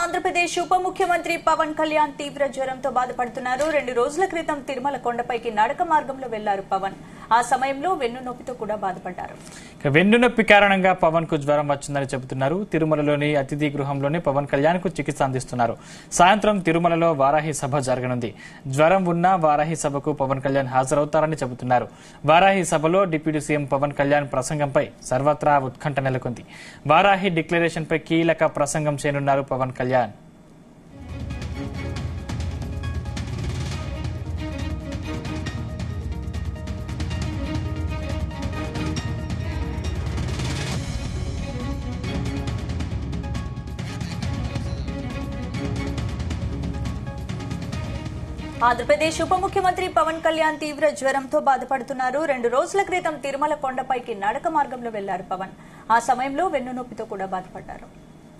ఆంధ్రప్రదేశ్ ఉప ముఖ్యమంత్రి పవన్ కళ్యాణ్ తీవ్ర జ్వరంతో బాధపడుతున్నారు రెండు రోజుల క్రితం తిరుమల కొండపైకి నడక మార్గంలో వెళ్లారు పవన్ ఆ సమయంలో వెన్ను నొప్పితో కూడా బాధపడ్డారు ఇక వెన్నునొప్పి కారణంగా పవన్ కు జ్వరం వచ్చిందని చెబుతున్నారు తిరుమలలోని అతిథి గృహంలోని పవన్ కళ్యాణ్ కు చికిత్స అందిస్తున్నారు సాయంత్రం తిరుమలలో వారాహి సభ జరగనుంది జ్వరం ఉన్నా వారాహి సభకు పవన్ కళ్యాణ్ హాజరవుతారని చెబుతున్నారు వారాహి సభలో డిప్యూటీ సీఎం పవన్ కళ్యాణ్ ప్రసంగంపై సర్వత్రా ఉత్కంఠ నెలకొంది వారాహి డిక్లరేషన్ పై కీలక ప్రసంగం చేయనున్నారు పవన్ కళ్యాణ్ ఆంధ్రప్రదేశ్ ఉప ముఖ్యమంత్రి పవన్ కళ్యాణ్ తీవ్ర జ్వరంతో బాధపడుతున్నారు రెండు రోజుల క్రితం తిరుమల కొండపైకి నడక మార్గంలో వెళ్లారు పవన్ ఆ సమయంలో వెన్ను నొప్పితో కూడా బాధపడ్డారు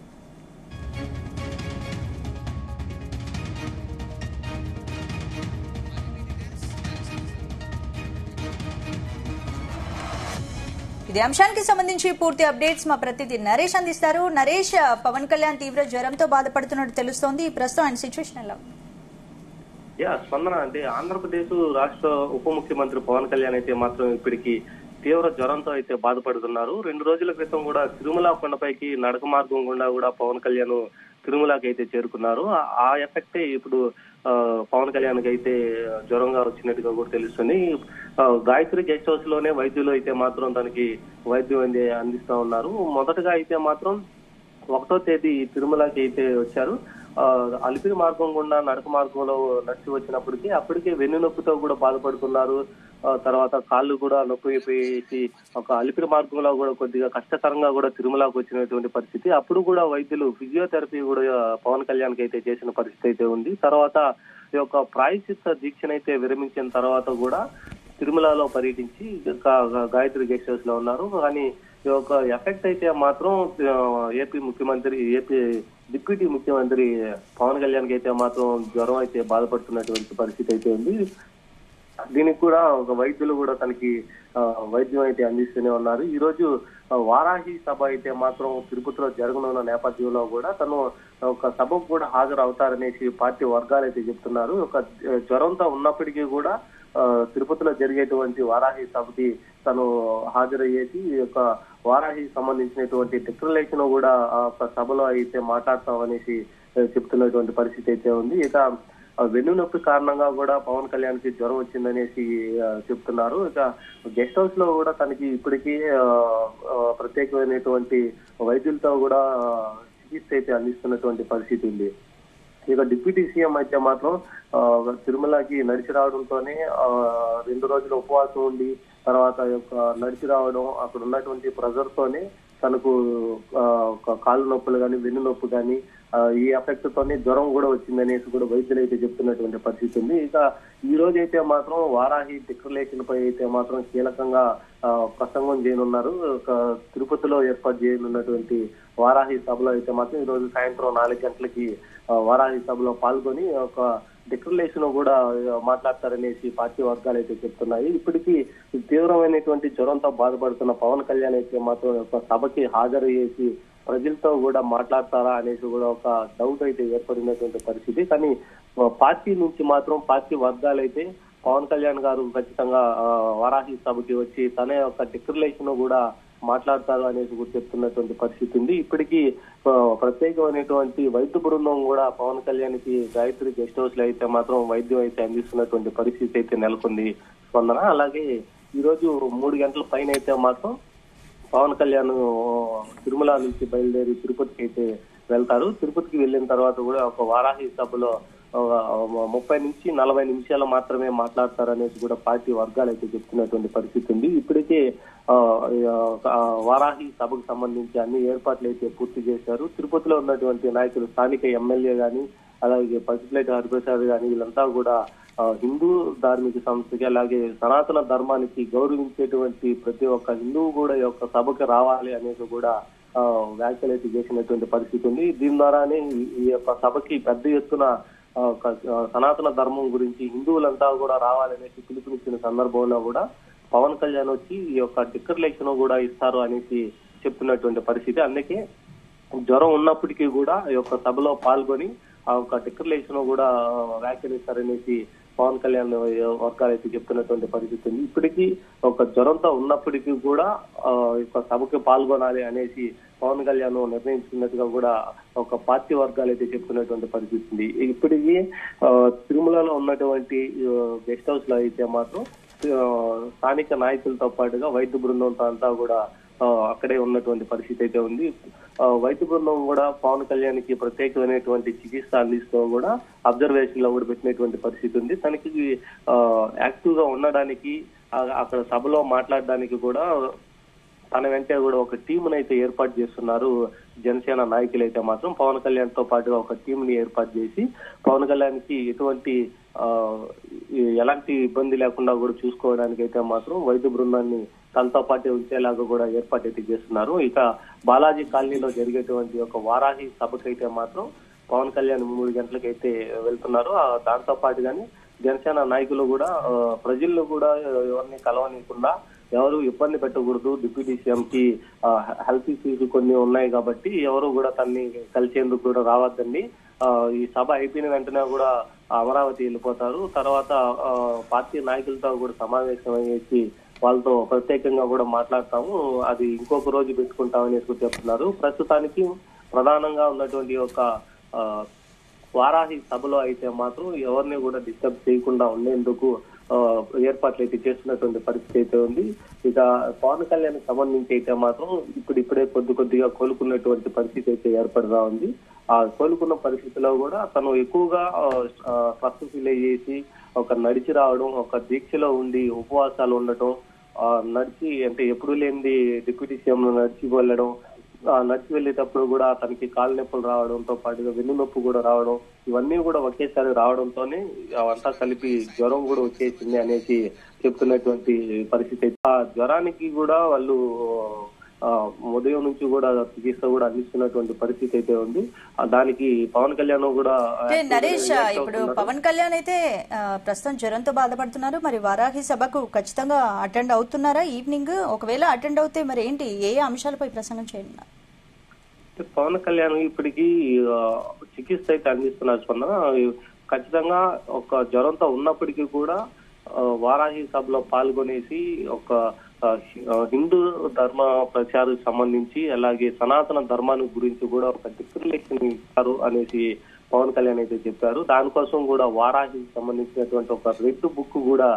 ఇదే అంశానికి సంబంధించి పూర్తి అప్డేట్స్ మా ప్రతినిధి నరేష్ అందిస్తారు నరేష్ పవన్ కళ్యాణ్ తీవ్ర జ్వరంతో బాధపడుతున్నట్టు తెలుస్తోంది ఈ ప్రస్తుతం ఆయన సిచ్యువేషన్ ఎలా ఉంది? యా స్పందన అంటే ఆంధ్రప్రదేశ్ రాష్ట్ర ఉప ముఖ్యమంత్రి పవన్ కళ్యాణ్ అయితే మాత్రం ఇప్పటికి తీవ్ర జ్వరంతో అయితే బాధపడుతున్నారు రెండు రోజుల క్రితం కూడా తిరుమల కొండపైకి నడక మార్గం గుండా కూడా పవన్ కళ్యాణ్ తిరుమలకి అయితే చేరుకున్నారు ఆ- ఆ ఎఫెక్టే ఇప్పుడు ఆ, పవన్ కళ్యాణ్ అయితే జ్వరంగా వచ్చినట్టుగా కూడా తెలుస్తుంది ఆ, గాయత్రి గెస్ట్ హౌస్ లోనే వైద్యులు అయితే మాత్రం తనకి వైద్యం అంది అందిస్తా ఉన్నారు మొదటగా అయితే మాత్రం ఒకటో తేదీ తిరుమలకి అయితే వచ్చారు ఆ, అలిపిరి మార్గం గుండా నడక మార్గంలో నడిచి వచ్చినప్పటికీ అప్పటికే వెన్ను నొప్పితో కూడా బాధపడుతున్నారు ఆ, తర్వాత కాళ్ళు కూడా నొప్పి అయిపోయేసి ఒక అలిపిరి మార్గంలో కూడా కొద్దిగా కష్టతరంగా కూడా తిరుమలకు వచ్చినటువంటి పరిస్థితి అప్పుడు కూడా వైద్యులు ఫిజియోథెరపీ కూడా పవన్ కళ్యాణ్ కి అయితే చేసిన పరిస్థితి అయితే ఉంది తర్వాత ఈ యొక్క ప్రాయశ్చిత్త దీక్షనైతే విరమించిన తర్వాత కూడా తిరుమలలో పర్యటించి గా- గా- గాయత్రి గెస్ట్ హౌస్ లో ఉన్నారు కానీ ఈ యొక్క ఎఫెక్ట్ అయితే మాత్రం ఆ, ఏపీ ముఖ్యమంత్రి ఏపీ డిప్యూటీ ముఖ్యమంత్రి పవన్ కళ్యాణ్ కి అయితే మాత్రం జ్వరం అయితే బాధపడుతున్నటువంటి పరిస్థితి అయితే ఉంది దీనికి కూడా ఒక వైద్యులు కూడా తనకి ఆ, వైద్యం అయితే అందిస్తూనే ఉన్నారు ఈ రోజు ఆ, వారాహి సభ అయితే మాత్రం తిరుపతిలో జరగనున్న నేపథ్యంలో కూడా తను ఒక సభకు కూడా హాజరు అవుతారనేసి పార్టీ వర్గాలు అయితే చెప్తున్నారు ఒక జ్వరంతో ఉన్నప్పటికీ కూడా ఆ, తిరుపతిలో జరిగేటువంటి వారాహి సభకి తను హాజరయ్యేసి ఈ యొక్క వారాహి సంబంధించినటువంటి డిక్లరేషన్ కూడా ఆ యొక్క సభలో అయితే మాట్లాడతామనేసి ఆ, చెప్తున్నటువంటి పరిస్థితి అయితే ఉంది ఇక ఆ వెన్ను నొప్పి కారణంగా కూడా పవన్ కళ్యాణ్ కి జ్వరం వచ్చిందనేసి ఆ, చెప్తున్నారు ఇక గెస్ట్ హౌస్ లో కూడా తనకి ఇప్పటికీ ఆ, ఆ, ప్రత్యేకమైనటువంటి వైద్యులతో కూడా ఆ, చికిత్స అయితే అందిస్తున్నటువంటి పరిస్థితి ఉంది ఇక డిప్యూటీ సీఎం అయితే మాత్రం ఆ, తిరుమలకి నడిచి రావడంతోనే ఆ, రెండు రోజులు ఉపవాసం ఉండి తర్వాత యొక్క నడిచి రావడం అక్కడ ఉన్నటువంటి ప్రెజర్ తోనే తనకు ఆ, ఒక కాళ్ళు నొప్పులు కానీ వెన్ను నొప్పి కానీ ఈ ఎఫెక్ట్ తోనే జ్వరం కూడా వచ్చిందనేసి కూడా వైద్యులు అయితే చెప్తున్నటువంటి పరిస్థితి ఉంది ఇక ఈ రోజు అయితే మాత్రం వారాహి డిక్లరేషన్ పై అయితే మాత్రం కీలకంగా ఆ, ప్రసంగం చేయనున్నారు ఒక తిరుపతిలో ఏర్పాటు చేయనున్నటువంటి వారాహి సభలో అయితే మాత్రం ఈ రోజు సాయంత్రం నాలుగు గంటలకి ఆ, వారాహి సభలో పాల్గొని ఒక డిక్లరేషన్ కూడా ఆ, మాట్లాడతారనేసి పార్టీ వర్గాలు అయితే చెప్తున్నాయి ఇప్పటికీ తీవ్రమైనటువంటి జ్వరంతో బాధపడుతున్న పవన్ కళ్యాణ్ అయితే మాత్రం ఒక సభకి హాజరు చేసి ప్రజలతో కూడా మాట్లాడతారా అనేసి కూడా ఒక డౌట్ అయితే ఏర్పడినటువంటి పరిస్థితి కానీ ఆ, పార్టీ నుంచి మాత్రం పార్టీ వర్గాలు అయితే పవన్ కళ్యాణ్ గారు ఖచ్చితంగా ఆ, వారాహి సభకి వచ్చి తన యొక్క డిక్లరేషన్ కూడా మాట్లాడతారు అనేసి కూడా చెప్తున్నటువంటి పరిస్థితి ఉంది ఇప్పటికీ ఆ, ప్రత్యేకమైనటువంటి వైద్య బృందం కూడా పవన్ కళ్యాణ్ కి గాయత్రి గెస్ట్ హౌస్ లో అయితే మాత్రం వైద్యం అయితే అందిస్తున్నటువంటి పరిస్థితి అయితే నెలకొంది స్పందన అలాగే ఈ రోజు మూడు గంటల పైన అయితే మాత్రం పవన్ కళ్యాణ్ తిరుమల నుంచి బయలుదేరి తిరుపతికి అయితే వెళ్తారు తిరుపతికి వెళ్ళిన తర్వాత కూడా ఒక వారాహి సభలో ఒక ముప్పై నుంచి నలభై నిమిషాలు మాత్రమే మాట్లాడతారనేసి కూడా పార్టీ వర్గాలు అయితే చెప్తున్నటువంటి పరిస్థితి ఉంది ఇప్పటికే ఆ, ఆ, వారాహి సభకు సంబంధించి అన్ని ఏర్పాట్లు అయితే పూర్తి చేశారు తిరుపతిలో ఉన్నటువంటి నాయకులు స్థానిక ఎమ్మెల్యే గాని అలాగే పసిప్లేటి హరిప్రసాద్ గాని వీళ్ళంతా కూడా ఆ, హిందూ ధార్మిక సంస్థకి అలాగే సనాతన ధర్మానికి గౌరవించేటువంటి ప్రతి ఒక్క హిందువు కూడా ఈ యొక్క సభకి రావాలి అనేది కూడా ఆ, వ్యాఖ్యలు అయితే చేసినటువంటి పరిస్థితి ఉంది దీని ద్వారానే ఈ- ఈ యొక్క సభకి పెద్ద ఎత్తున ఆ, ఒక, ఆ, సనాతన ధర్మం గురించి హిందువులంతా కూడా రావాలనేసి పిలుపునిచ్చిన సందర్భంలో కూడా పవన్ కళ్యాణ్ వచ్చి ఈ యొక్క డిక్లరేషన్ కూడా ఇస్తారు అనేసి చెప్తున్నటువంటి పరిస్థితి అందుకే జ్వరం ఉన్నప్పటికీ కూడా ఈ యొక్క సభలో పాల్గొని ఆ యొక్క డిక్లరేషన్ కూడా వ్యాఖ్యానిస్తారనేసి పవన్ కళ్యాణ్ వర్గాలు అయితే చెప్తున్నటువంటి పరిస్థితి ఉంది ఇప్పటికీ ఒక జ్వరంతో ఉన్నప్పటికీ కూడా ఆ యొక్క సభకి పాల్గొనాలి అనేసి పవన్ కళ్యాణ్ నిర్ణయించుకున్నట్టుగా కూడా ఒక పార్టీ వర్గాలు అయితే చెప్తున్నటువంటి పరిస్థితి ఉంది ఇప్పటికీ ఆ, తిరుమలలో ఉన్నటువంటి గెస్ట్ హౌస్ లో అయితే మాత్రం ఆ, స్థానిక నాయకులతో పాటుగా వైద్య బృందంతో అంతా కూడా ఆ, అక్కడే ఉన్నటువంటి పరిస్థితి అయితే ఉంది ఆ, వైద్య బృందం కూడా పవన్ కళ్యాణ్ కి ప్రత్యేకమైనటువంటి చికిత్స అందిస్తూ కూడా అబ్జర్వేషన్ లో కూడా పెట్టినటువంటి పరిస్థితి ఉంది తనకి యాక్టివ్ గా ఉండడానికి ఆ, అక్కడ సభలో మాట్లాడడానికి కూడా తన వెంటే కూడా ఒక టీమును అయితే ఏర్పాటు చేస్తున్నారు జనసేన నాయకులు అయితే మాత్రం పవన్ కళ్యాణ్ తో పాటుగా ఒక టీం ని ఏర్పాటు చేసి పవన్ కళ్యాణ్ కి ఎటువంటి ఆ, ఈ- ఎలాంటి ఇబ్బంది లేకుండా కూడా చూసుకోవడానికి అయితే మాత్రం వైద్య బృందాన్ని తనతో పాటే ఉంచేలాగా కూడా ఏర్పాటు అయితే చేస్తున్నారు ఇక బాలాజీ కాలనీలో జరిగేటువంటి ఒక వారాహి సభకైతే మాత్రం పవన్ కళ్యాణ్ మూడు గంటలకైతే వెళ్తున్నారు ఆ దాంతో పాటుగానే జనసేన నాయకులు కూడా ఆ, ప్రజల్లో కూడా ఎవరిని కలవనీయకుండా ఎవరు ఇబ్బంది పెట్టకూడదు డిప్యూటీ సీఎం కి హెల్త్ ఇష్యూస్ కొన్ని ఉన్నాయి కాబట్టి ఎవరు కూడా తన్ని కలిసేందుకు కూడా రావద్దండి ఆ, ఈ సభ అయిపోయిన వెంటనే కూడా అమరావతి వెళ్ళిపోతారు తర్వాత ఆ, పార్టీ నాయకులతో కూడా సమావేశం అయ్యేసి వాళ్ళతో ప్రత్యేకంగా కూడా మాట్లాడతాము అది ఇంకొక రోజు పెట్టుకుంటామని కూడా చెప్తున్నారు ప్రస్తుతానికి ప్రధానంగా ఉన్నటువంటి ఒక ఆ, వారాహి సభలో అయితే మాత్రం ఎవరిని కూడా డిస్టర్బ్ చేయకుండా ఉండేందుకు ఆ, ఏర్పాట్లు అయితే చేస్తున్నటువంటి పరిస్థితి అయితే ఉంది ఇక పవన్ కళ్యాణ్ సంబంధించి అయితే మాత్రం ఇప్పుడు ఇప్పుడే కొద్ది కొద్దిగా కోలుకున్నటువంటి పరిస్థితి అయితే ఏర్పడదా ఉంది ఆ కోలుకున్న పరిస్థితిలో కూడా తను ఎక్కువగా స్ట్రెస్ ఫీల్ అయ్యేసి ఒక నడిచి రావడం ఒక దీక్షలో ఉండి ఉపవాసాలు ఉండటం ఆ, నడిచి అంటే ఎప్పుడు లేనిది డిప్యూటీ సీఎం నడిచి వెళ్ళడం ఆ, నడిచి వెళ్ళేటప్పుడు కూడా తనకి కాలు నొప్పులు రావడంతో పాటుగా వెన్ను నొప్పి కూడా రావడం ఇవన్నీ కూడా ఒకేసారి రావడంతోనే అవంతా కలిపి జ్వరం కూడా వచ్చేసింది అనేసి చెప్తున్నటువంటి పరిస్థితి అయితే ఆ జ్వరానికి కూడా వాళ్ళు ఆ, ఉదయం నుంచి కూడా చికిత్స కూడా అందిస్తున్నటువంటి పరిస్థితి అయితే ఉంది ఆ, దానికి పవన్ కళ్యాణ్ కూడా అంటే నరేష్ react ఇప్పుడు అవుతున్నారు. పవన్ కళ్యాణ్ అయితే ఆ, ప్రస్తుతం జ్వరంతో బాధపడుతున్నారు మరి వారాహి సభకు ఖచ్చితంగా అటెండ్ అవుతున్నారా ఈవినింగ్ ఒకవేళ అటెండ్ అవుతే మరి ఏంటి ఏ ఏ అంశాలపై ప్రసంగం చేయనున్నారు అంటే పవన్ కళ్యాణ్ ఇప్పటికీ ఆ, చికిత్స అయితే అందిస్తున్నారు స్పందన ఖచ్చితంగా ఒక జ్వరంతో ఉన్నప్పటికీ కూడా ఆ, వారాహి సభలో పాల్గొనేసి ఒక ఆ, హి- ఆ, హిందూ ధర్మ ప్రచారం సంబంధించి అలాగే సనాతన ధర్మాన్ని గురించి కూడా ఒక డిక్లరేషన్ ఇస్తారు అనేసి పవన్ కళ్యాణ్ అయితే చెప్పారు దానికోసం కూడా వారాహికి సంబంధించినటువంటి ఒక రెడ్ బుక్ కూడా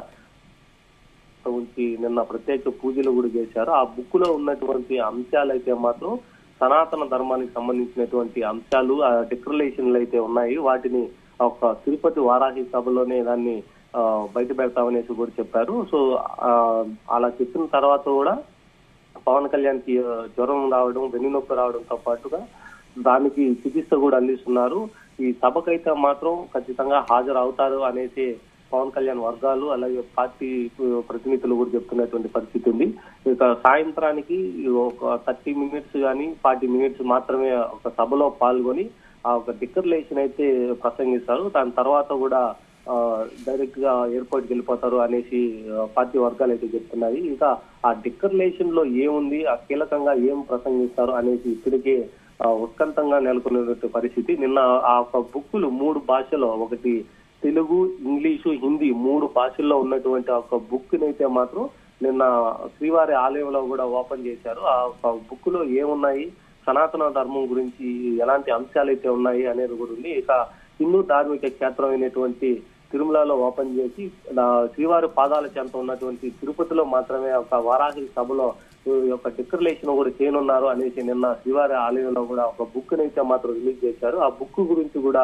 ఉంచి నిన్న ప్రత్యేక పూజలు కూడా చేశారు ఆ బుక్ లో ఉన్నటువంటి అంశాలు అయితే మాత్రం సనాతన ధర్మానికి సంబంధించినటువంటి అంశాలు ఆ డిక్లరేషన్లు అయితే ఉన్నాయి వాటిని ఒక తిరుపతి వారాహి సభలోనే దాన్ని ఆ, బయట పెడతామనేసి కూడా చెప్పారు సో ఆ, అలా చెప్పిన తర్వాత కూడా పవన్ కళ్యాణ్ కి ఆ, జ్వరం రావడం వెన్నునొప్పి రావడంతో పాటుగా దానికి చికిత్స కూడా అందిస్తున్నారు ఈ సభకైతే మాత్రం ఖచ్చితంగా హాజరు అవుతారు అనేసి పవన్ కళ్యాణ్ వర్గాలు అలాగే పార్టీ ఆ, ప్రతినిధులు కూడా చెప్తున్నటువంటి పరిస్థితి ఉంది ఇక సాయంత్రానికి ఒక థర్టీ మినిట్స్ కానీ ఫార్టీ మినిట్స్ మాత్రమే ఒక సభలో పాల్గొని ఆ ఒక డిక్లరేషన్ అయితే ప్రసంగిస్తారు దాని తర్వాత కూడా డైరెక్ట్ గా ఎయిర్పోర్ట్ కి వెళ్ళిపోతారు అనేసి ఆ, పార్టీ వర్గాలు అయితే చెప్తున్నాయి ఇంకా ఆ డిక్లరేషన్ లో ఏముంది ఆ కీలకంగా ఏం ప్రసంగిస్తారు అనేసి ఇప్పటికే ఆ, ఉత్కంఠంగా నెలకొన్నటువంటి పరిస్థితి నిన్న ఆ ఒక బుక్కులు మూడు భాషలో ఒకటి తెలుగు ఇంగ్లీషు హిందీ మూడు భాషల్లో ఉన్నటువంటి ఆ ఒక బుక్ అయితే మాత్రం నిన్న శ్రీవారి ఆలయంలో కూడా ఓపెన్ చేశారు ఆ ఒక బుక్ లో ఏమున్నాయి సనాతన ధర్మం గురించి ఎలాంటి అంశాలు అయితే ఉన్నాయి అనేది కూడా ఉంది ఇక హిందూ ధార్మిక క్షేత్రం అయినటువంటి తిరుమలలో ఓపెన్ చేసి ఆ, శ్రీవారి పాదాల చెంత ఉన్నటువంటి తిరుపతిలో మాత్రమే ఒక వారాహి సభలో ఈ యొక్క డిక్లరేషన్ కూడా చేయనున్నారు అనేసి నిన్న శ్రీవారి ఆలయంలో కూడా ఒక బుక్ అయితే మాత్రం రిలీజ్ చేశారు ఆ బుక్ గురించి కూడా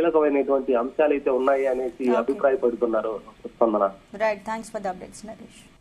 కీలకమైనటువంటి అంశాలు అయితే ఉన్నాయి అనేసి అభిప్రాయపడుతున్నారు స్పందన right thanks for the updates Naresh